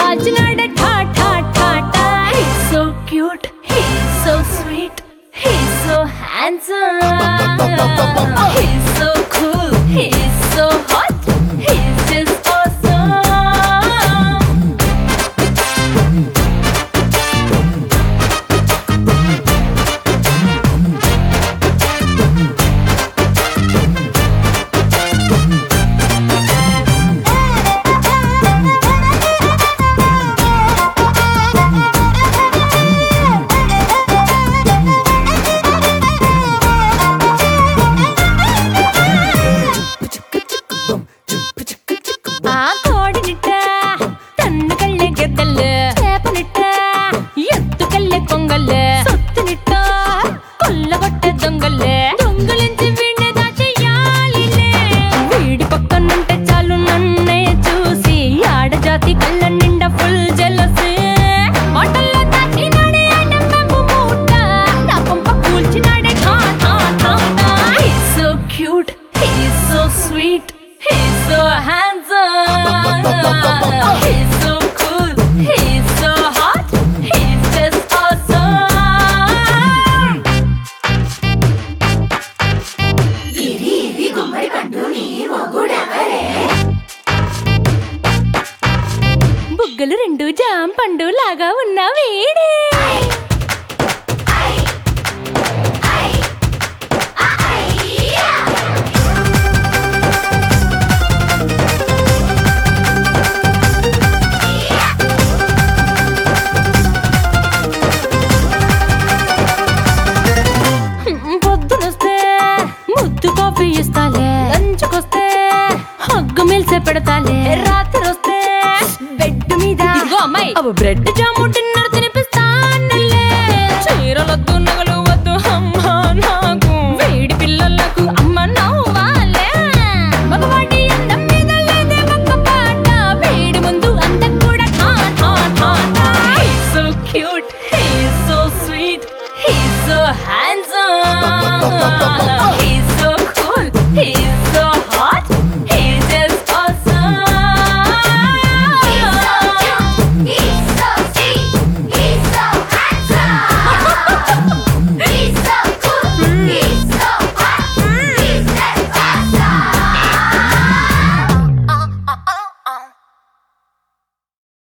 కాచినాడ ఠా ఠా ఠా ఠా He's so cute, he's so sweet, he's so handsome. He's so cool, he's so hot, he's just awesome. ఆ కోడినిట్ట తన్ను కళ్ళే గెద్దల్లు చేపనిట్ట ఎత్తు కళ్ళే కొంగల్లు సొత్తునిట్ట కొల్లగొట్ట దొంగల్లే దొంగలించి వీణ్ణి దాచేయాలిలే వీడి పక్కనుంటే చాలు నన్నే చూసి ఆడజాతి కళ్ళ నిండా ఫుల్ జలసి మాటల్లో దాచినాడే ఐటమ్ బాంబు మూట నా కొంప కూల్చినాడే ఠా ఠా ఠా ఠా He's so cute, he's so sweet, he's so handsome. He's so cool, he's so hot, he's just awesome. బుగ్గలు రెండు జాం పండు లాగా ఉన్న వేడే పొద్దునొస్తే ముద్దు కాఫీ ఇస్తాలే లంచ్కొస్తే హగ్గు మిల్సే పెడతాలే రాత్రి వస్తే బెడ్ మీద ఇదిగో అమ్మాయి అవి బ్రెడ్ జాము డిన్నర్